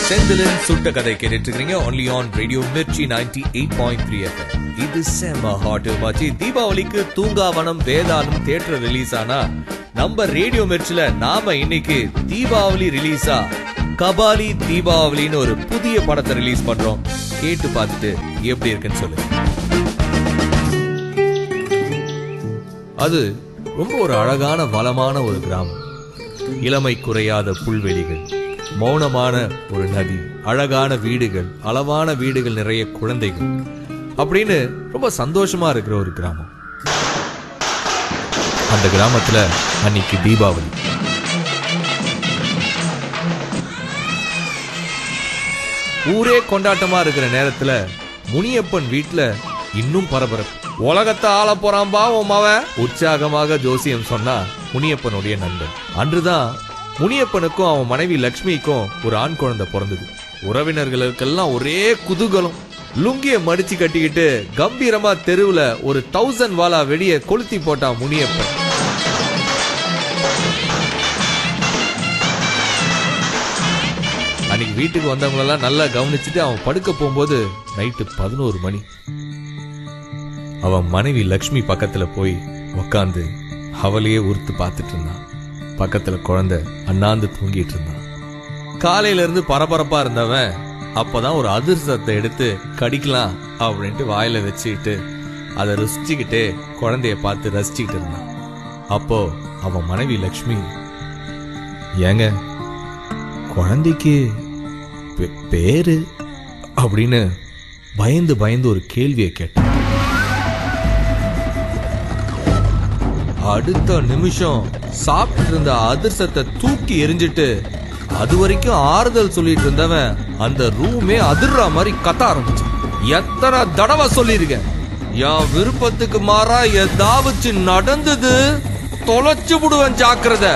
செந்திலின் சுட்ட கதை கேட்டுட்டு இருக்கீங்க only on radio Mirchi ninety eight point three FM இது செம ஹாட் மாச்சி தீபாவளிக்கு தூங்காவனம் வேதாளம் தியேட்டர் ரிலீஸ் ஆனா நம்ம ரேடியோ மிர்ச்சில நாம இன்னைக்கு தீபாவளி ரிலீஸா கபாலி தீபாவளின்னு ஒரு புதிய படத்தை ரிலீஸ் பண்றோம் கேட்டு பார்த்துட்டு எப்படி இருக்குன்னு சொல்லுங்க அது ரொம்ப ஒரு அழகான வளமான ஒரு கிராமம் இளமை குறையாத புல்வெளிகள் மௌனமான ஒரு நதி அழகான வீடுகள் அளவான வீடுகள் நிறைய குழந்தைகள் அப்படின்னு ரொம்ப சந்தோஷமா இருக்கிற ஒரு கிராமம் அந்த கிராமத்துல அன்னைக்கு தீபாவளி ஊரே கொண்டாட்டமா இருக்கிற நேரத்துல முனியப்பன் வீட்ல இன்னும் பரபரப்பு உலகத்தை ஆள போறான்பா உன் மவன் உற்சாகமாக ஜோசியம் சொன்னா முனியப்பனுடைய நண்பன் அன்றுதான் முனியப்பனுக்கும் அவன் மனைவி லக்ஷ்மிக்கும் ஒரு ஆண் குழந்தை பிறந்தது உறவினர்களுக்கெல்லாம் ஒரே குதூகலம் லுங்கிய மடிச்சு கட்டிக்கிட்டு கம்பீரமா தெருவுல ஒரு தௌசண்ட் வாலா வெடிய கொளுத்தி போட்டான் முனியப்பன் அன்னைக்கு வீட்டுக்கு வந்தவங்களெல்லாம் நல்லா கவனிச்சுட்டு அவன் படுக்க போகும்போது நைட்டு பதினோரு மணி அவன் மனைவி லக்ஷ்மி பக்கத்துல போய் உக்காந்து அவளையே உறுத்து பார்த்துட்டு இருந்தான் பக்கத்துல குழந்தை அண்ணாந்து தூங்கிட்டு இருந்தான் காலையில இருந்து பரபரப்பா இருந்தவன் அப்பதான் ஒரு அதிர்ஷ்டத்தை எடுத்து கடிக்கலாம் அப்படின்ட்டு வாயில வச்சுக்கிட்டு அதை ருசிச்சுக்கிட்டே குழந்தைய பார்த்து ரசிச்சுக்கிட்டு இருந்தான் அப்போ அவன் மனைவி லக்ஷ்மி ஏங்க குழந்தைக்கு பே- பேரு அப்படின்னு பயந்து பயந்து ஒரு கேள்வியை கேட்டான் அடுத்த நிமிஷம் சாப்பிட்டு இருந்த அதிர்ஷ்டத்தை தூக்கி எரிஞ்சிட்டு அது வரைக்கும் ஆறுதல் சொல்லிட்டு இருந்தவன் அந்த ரூமே அதிர்ற மாதிரி கத்த ஆரம்பிச்சான் எத்தனை தடவை சொல்லியிருக்கேன் என் விருப்பத்துக்கு மாறா ஏதாவது நடந்தது தொலைச்சு விடுவேன் ஜாக்கிரதை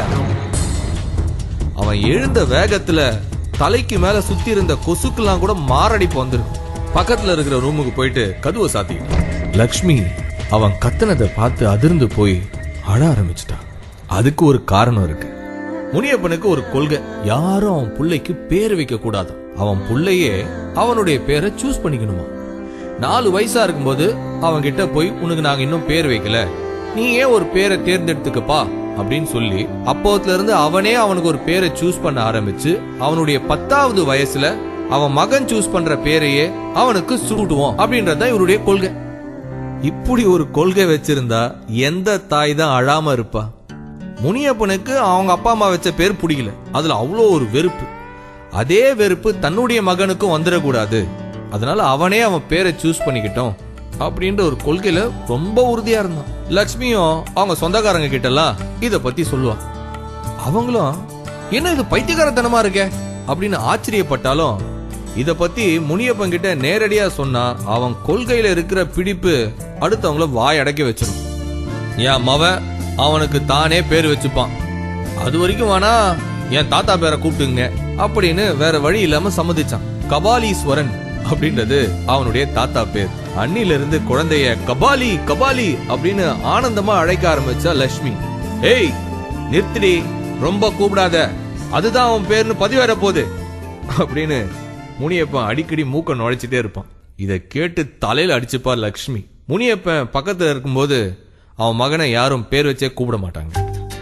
அவன் எழுந்த வேகத்துல தலைக்கு மேல சுத்தி இருந்த கொசுக்கெல்லாம் கூட மாரடைப்பு வந்திருக்கும் பக்கத்துல இருக்கிற ரூமுக்கு போயிட்டு கதுவை சாத்திக்கிட்டான் லக்ஷ்மி அவன் கத்துனதை பார்த்து அதிர்ந்து போய் அழ ஆரம்பிச்சிட்டான் அதுக்கு ஒரு காரணம் இருக்கு முனியப்பனுக்கு ஒரு கொள்கை யாரும் அவன் புள்ளைக்கு பேர் வைக்க கூடாது அவன் புள்ளையே அவனுடைய பேரை சூஸ் பண்ணிக்கணுமா நாலு வயசா இருக்கும்போது அவன் கிட்ட போய் உனக்கு நாங்க இன்னும் பேர் வைக்கல நீ ஏன் ஒரு பேரை தேர்ந்தெடுத்துக்கப்பா அப்படின்னு சொல்லி அப்போத்துல இருந்து அவனே அவனுக்கு ஒரு பேரை சூஸ் பண்ண ஆரம்பிச்சு அவனுடைய பத்தாவது வயசுல அவன் மகன் சூஸ் பண்ற பேரையே அவனுக்கு சூட்டுவோம் அப்படின்றதுதான் இவருடைய கொள்கை இப்படி ஒரு கொள்கை வச்சிருந்தா எந்த தாய் தான் அழாம இருப்பா முனியப்பனுக்கு அவங்க அப்பா அம்மா வச்ச பேர் பிடிக்கல அதுல அவ்வளோ ஒரு வெறுப்பு அதே வெறுப்பு தன்னுடைய மகனுக்கும் வந்துடக்கூடாது அதனால அவனே அவன் பேரை சூஸ் பண்ணிக்கிட்டோம் அப்படின்ற ஒரு கொள்கையில ரொம்ப உறுதியா இருந்தான் லக்ஷ்மியும் அவங்க சொந்தக்காரங்க கிட்ட எல்லாம் இத பத்தி சொல்லுவா அவங்களும் என்ன இது பைத்தியக்காரத்தனமா இருக்கே அப்படின்னு ஆச்சரியப்பட்டாலும் இத பத்தி முனியப்பன் கிட்ட நேரடியா சொன்னா அவன் கொள்கையில இருக்கிற பிடிப்பு அடுத்தவங்கள வாய் அடைக்க வச்சிடும் என் மவன் அவனுக்கு தானே பேர் வச்சுப்பான் அது வரைக்கும் வேணா என் தாத்தா பேரை கூப்பிட்டுங்க அப்படின்னு வேற வழி இல்லாம சம்மதிச்சான் கபாலீஸ்வரன் அப்படின்றது அவனுடைய தாத்தா பேர் அன்னில இருந்து குழந்தைய கபாலி கபாலி அப்படின்னு ஆனந்தமா அழைக்க ஆரம்பிச்சா லட்சுமி ஏய் நிறுத்திடி ரொம்ப கூப்பிடாத அதுதான் அவன் பேர்னு பதிவேற போகுது அப்படின்னு முனியப்பன் அடிக்கடி மூக்க நுழைச்சிட்டே இருப்பான் இத கேட்டு தலையில அடிச்சுப்பார் லக்ஷ்மி முனியப்பன் பக்கத்துல இருக்கும்போது அவன் மகனை யாரும் பேர் வச்சே கூப்பிட மாட்டாங்க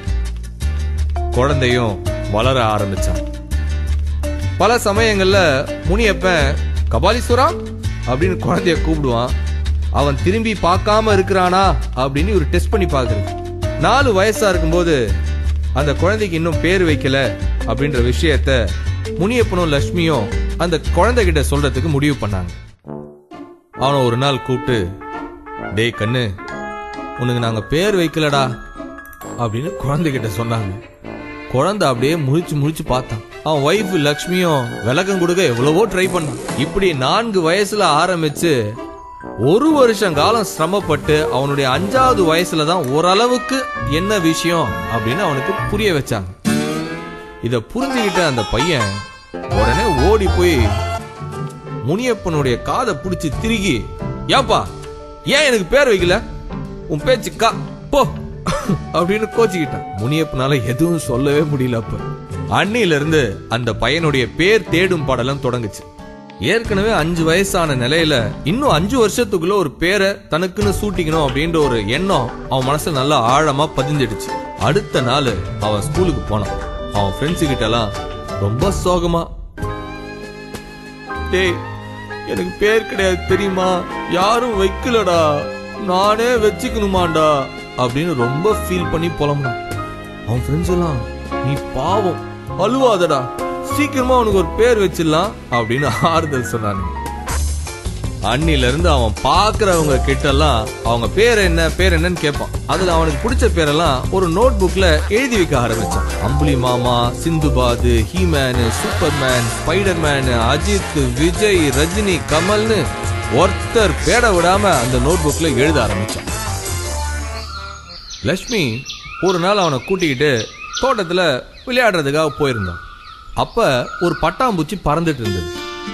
குழந்தையும் வளர ஆரம்பிச்சான் பல சமயங்கள்ல முனியப்பன் கபாலீஸ்வரா அப்படின்னு குழந்தைய கூப்பிடுவான் அவன் திரும்பி பார்க்காம இருக்கிறானா அப்படின்னு ஒரு டெஸ்ட் பண்ணி பாக்குறது நாலு வயசா இருக்கும்போது அந்த குழந்தைக்கு இன்னும் பேர் வைக்கல அப்படின்ற விஷயத்த முனியப்பனும் லட்சுமியும் அந்த குழந்தைகிட்ட சொல்றதுக்கு முடிவு பண்ணாங்க அவனை ஒரு நாள் கூப்பிட்டு டேய் கண்ணு உனக்கு நாங்க பேர் வைக்கலடா அப்படின்னு குழந்தைகிட்ட சொன்னாங்க குழந்தை அப்படியே முழிச்சு முழிச்சு பார்த்தான் அவன் ஒய்ஃப் லக்ஷ்மியும் விளக்கம் கொடுக்க எவ்வளவோ ட்ரை பண்ணான் இப்படி நான்கு வயசுல ஆரம்பிச்சு ஒரு வருஷம் காலம் சிரமப்பட்டு அவனுடைய அஞ்சாவது வயசுல தான் ஓரளவுக்கு என்ன விஷயம் அப்படின்னு அவனுக்கு புரிய வச்சாங்க இத புரிஞ்சுக்கிட்ட அந்த பையன் உடனே ஓடி போய் முனியப்பனுடைய காதை பிடிச்சு திருகி ஏப்பா ஏன் எனக்கு பேர் வைக்கல உன் பேச்சு கா போ அப்படின்னு கோச்சிக்கிட்டான் முனியப்பனால எதுவும் சொல்லவே முடியல அப்ப அன்னில இருந்து அந்த பையனுடைய பேர் தேடும் படலம் தொடங்குச்சு ஏற்கனவே அஞ்சு வயசான நிலையில இன்னும் அஞ்சு வருஷத்துக்குள்ள ஒரு பேரை தனக்குன்னு சூட்டிக்கணும் அப்படின்ற ஒரு எண்ணம் அவன் மனசுல நல்லா ஆழமா பதிஞ்சிடுச்சு அடுத்த நாள் அவன் ஸ்கூலுக்கு போனான் அவன் ஃப்ரெண்ட்ஸு கிட்ட எல்லாம் ரொம்ப சோகமா டேய் எனக்கு பேர் கிடையாது தெரியுமா யாரும் வைக்கலடா நானே வச்சுக்கணுமாண்டா அப்படின்னு ரொம்ப ஃபீல் பண்ணி புலம்புனான் அவன் ஃப்ரெண்ட்ஸ் எல்லாம் நீ பாவம் அழுவாதடா சீக்கிரமா அவனுக்கு ஒரு பேர் வச்சிடலாம் அப்படின்னு ஆறுதல் சொன்னானுங்க அன்னில இருந்து அவன் பாக்குறவங்க கிட்ட எல்லாம் அவங்க பேர் என்ன பேர் என்னன்னு கேட்பான் அதுல அவனுக்கு பிடிச்ச பேரெல்லாம் ஒரு நோட் புக்ல எழுதி வைக்க ஆரம்பிச்சான் Ambuli Mama Sindbad He-Man Superman Spiderman Ajith Vijay Rajini கமல்னு ஒருத்தர் பேட விடாம அந்த நோட் புக்ல எழுத ஆரம்பிச்சான் லட்சுமி ஒரு நாள் அவனை கூட்டிக்கிட்டு தோட்டத்துல விளையாடுறதுக்காக போயிருந்தான் அப்ப ஒரு பட்டாம்பூச்சி பறந்துட்டு இருந்தது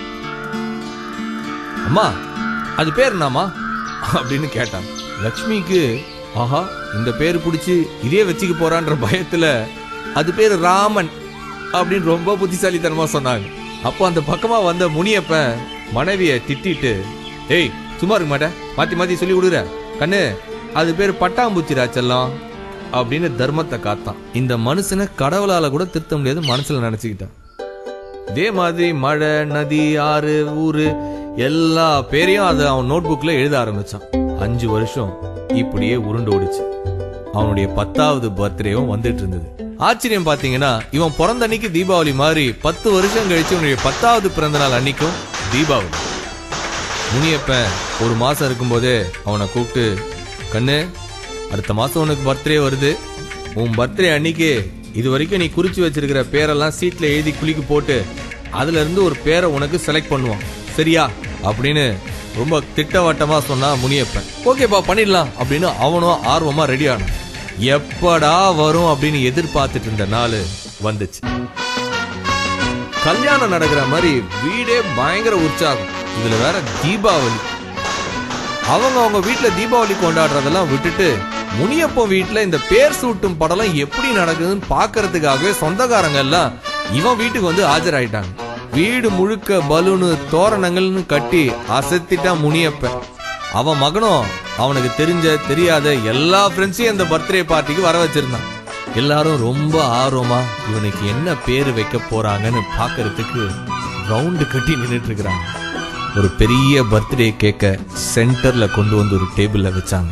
அம்மா அது பேர் என்னம்மா அப்படின்னு கேட்டான் லக்ஷ்மிக்கு ஆஹா இந்த பேர் பிடிச்சி இதே வச்சுக்க போறான்ற பயத்துல அது பேர் ராமன் அப்படின்னு ரொம்ப புத்திசாலித்தனமா சொன்னாங்க அப்போ அந்த பக்கமா வந்த முனியப்பன் மனைவிய திட்டிட்டு ஏய் சும்மா இருக்க மாட்டேன் மாத்தி மாத்தி சொல்லி கொடுக்குற கண்ணு அது பேர் பட்டாம்பூச்சி ராச்செல்லாம் அப்படின்னு தர்மத்தை காத்தான் இந்த மனுஷனை கடவுளால கூட திருத்த முடியாது மனசுல நினைச்சுக்கிட்டான் இதே மாதிரி மழை நதி ஆறு ஊரு எல்லா பேரையும் அதை அவன் நோட் புக்ல எழுத ஆரம்பிச்சான் அஞ்சு வருஷம் இப்படியே உருண்டு ஓடிச்சு அவனுடைய பத்தாவது பர்த்டேவும் வந்துட்டு இருந்தது ஆச்சரியம் பாத்தீங்கன்னா இவன் பிறந்த அன்னைக்கு தீபாவளி மாதிரி பத்து வருஷம் கழிச்சு உன்னுடைய பத்தாவது பிறந்த நாள் அன்னைக்கும் தீபாவளி முனியப்பன் ஒரு மாசம் இருக்கும்போதே அவனை கூப்பிட்டு கண்ணு அடுத்த மாசம் உனக்கு பர்த்டே வருது உன் பர்த்டே அன்னைக்கு இது வரைக்கும் நீ குறிச்சு வச்சிருக்கிற பேரெல்லாம் சீட்ல எழுதி குளிக்கு போட்டு அதுல இருந்து ஒரு பேரை உனக்கு செலக்ட் பண்ணுவான் சரியா அப்படின்னு ரொம்ப திட்டவட்டமா சொன்னா முனியப்பன் ஓகேப்பா பண்ணிடலாம் அப்படின்னு அவனும் ஆர்வமா ரெடி ஆனான் எப்படா வரும் அப்படின்னு எதிர்பார்த்துட்டு இருந்த நாள் வந்துச்சு கல்யாணம் நடக்கிற மாதிரி வீடே பயங்கர உற்சாகம் இதுல வேற தீபாவளி அவங்க அவங்க வீட்ல தீபாவளி கொண்டாடுறதெல்லாம் விட்டுட்டு முனியப்பன் வீட்ல இந்த பேர் சூட்டும் படலம் எப்படி நடக்குதுன்னு பாக்குறதுக்காகவே சொந்தக்காரங்க எல்லாம் இவன் வீட்டுக்கு வந்து ஆஜராயிட்டாங்க வீடு முழுக்க பலூனு தோரணங்கள்னு கட்டி அசத்திட்டான் முனியப்பன் அவன் மகனும் அவனுக்கு தெரிஞ்ச தெரியாத எல்லா ஃப்ரெண்ட்ஸையும் அந்த பர்த்டே பார்ட்டிக்கு வர வச்சிருந்தான் எல்லாரும் ரொம்ப ஆர்வமா இவனுக்கு என்ன பேரு வைக்க போறாங்கன்னு பாக்குறதுக்கு ரவுண்டு கட்டி நின்னுட்டு இருக்கிறாங்க ஒரு பெரிய பர்த்டே கேக்க சென்டர்ல கொண்டு வந்து ஒரு டேபிள்ல வச்சாங்க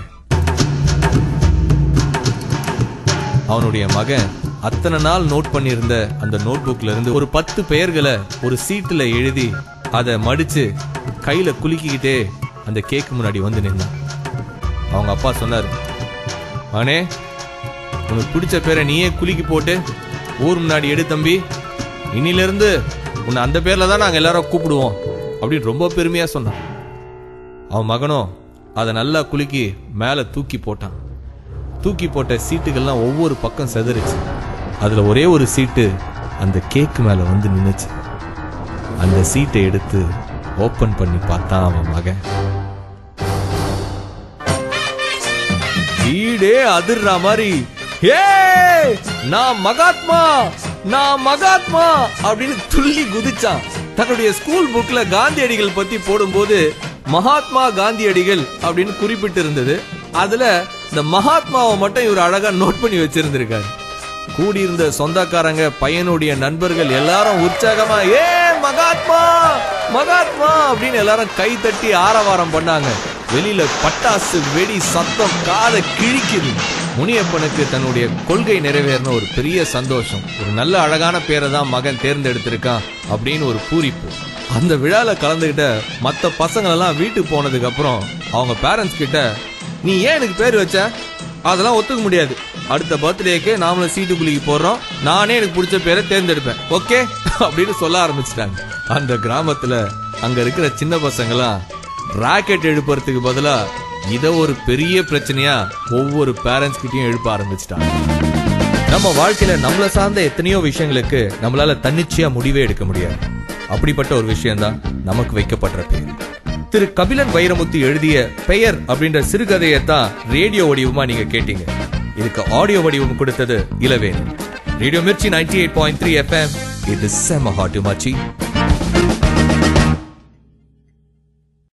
அவனுடைய மகன் அத்தனை நாள் நோட் பண்ணியிருந்த அந்த நோட் புக்ல இருந்து ஒரு பத்து பெயர்களை ஒரு சீட்டுல எழுதி அதை மடிச்சு கையில குலுக்கிக்கிட்டே அந்த கேக்கு முன்னாடி வந்து நின்னான் அவங்க அப்பா சொன்னாரு மகனே உனக்கு பிடிச்ச பேரை நீயே குலுக்கி போட்டு ஊர் முன்னாடி எடு தம்பி இன்னில இருந்து உன்னை அந்த பேர்ல தான் நாங்க எல்லாரும் கூப்பிடுவோம் அப்படின்னு ரொம்ப பெருமையா சொன்னான் அவன் மகனும் அதை நல்லா குலுக்கி மேல தூக்கி போட்டான் தூக்கி போட்ட சீட்டுகள்லாம் ஒவ்வொரு பக்கம் செதறிச்சு அதுல ஒரே ஒரு சீட்டு அந்த கேக்கு மேல வந்து நின்னுச்சு அந்த சீட்டை எடுத்து ஓபன் பண்ணி பார்த்தான் அவன் மகன் வீடே அதிர்ற மாதிரி "ஏய், நான் மகாத்மா நான் மகாத்மா அப்படின்னு துள்ளி குதிச்சான் தன்னுடைய ஸ்கூல் புக்ல காந்தியடிகள் பத்தி போடும்போது மகாத்மா காந்தியடிகள் அப்படின்னு குறிப்பிட்டு இருந்தது அதுல இந்த மகாத்மாவை மட்டும் இவர் அழகா நோட் பண்ணி வச்சிருந்திருக்காரு கூடியிருந்த சொந்தக்காரங்க பையனுடைய நண்பர்கள் எல்லாரும் உற்சாகமா ஏ மகாத்மா மகாத்மா அப்படின்னு எல்லாரும் கை தட்டி ஆரவாரம் பண்ணாங்க வெளியில பட்டாசு வெடி சத்தம் காதை கிழிக்குது முனியப்பனுக்கு தன்னுடைய கொள்கை நிறைவேறின ஒரு பெரிய சந்தோஷம் ஒரு நல்ல அழகான பேரை தான் மகன் தேர்ந்தெடுத்திருக்கான் அப்படின்னு ஒரு பூரிப்பு அந்த விழால கலந்துகிட்ட மத்த பசங்க எல்லாம் வீட்டுக்கு போனதுக்கு அப்புறம் அவங்க பேரண்ட்ஸ் கிட்ட நீ ஏன் எனக்கு பேர் வச்ச அதெல்லாம் ஒத்துக்க முடியாது அடுத்த பர்த்டேக்கு நாமளும் சீட்டு குலுக்கி போடுறோம் நானே எனக்கு பிடிச்ச பேரை தேர்ந்தெடுப்பேன் ஓகே அப்படின்னு சொல்ல ஆரம்பிச்சிட்டாங்க அந்த கிராமத்துல அங்க இருக்கிற சின்ன பசங்களாம் ராக்கெட் எழுப்புறதுக்கு பதிலா இத ஒரு பெரிய பிரச்சனையா ஒவ்வொரு பேரண்ட்ஸ் கிட்டயும் எழுப்ப ஆரம்பிச்சிட்டாங்க நம்ம வாழ்க்கையில நம்மள சார்ந்த எத்தனையோ விஷயங்களுக்கு நம்மளால தன்னிச்சையா முடிவே எடுக்க முடியாது அப்படிப்பட்ட ஒரு விஷயம்தான் நமக்கு வைக்கப்படுற பேர் திரு கபிலன் வைரமுத்து எழுதிய பெயர் அப்படின்ற சிறுகதையை தான் ரேடியோ வடிவமா நீங்க கேட்டீங்க இதுக்கு ஆடியோ வடிவம் கொடுத்தது Ilaveni radio Mirchi ninety eight point three FM இது செம ஹாட்டு மச்சி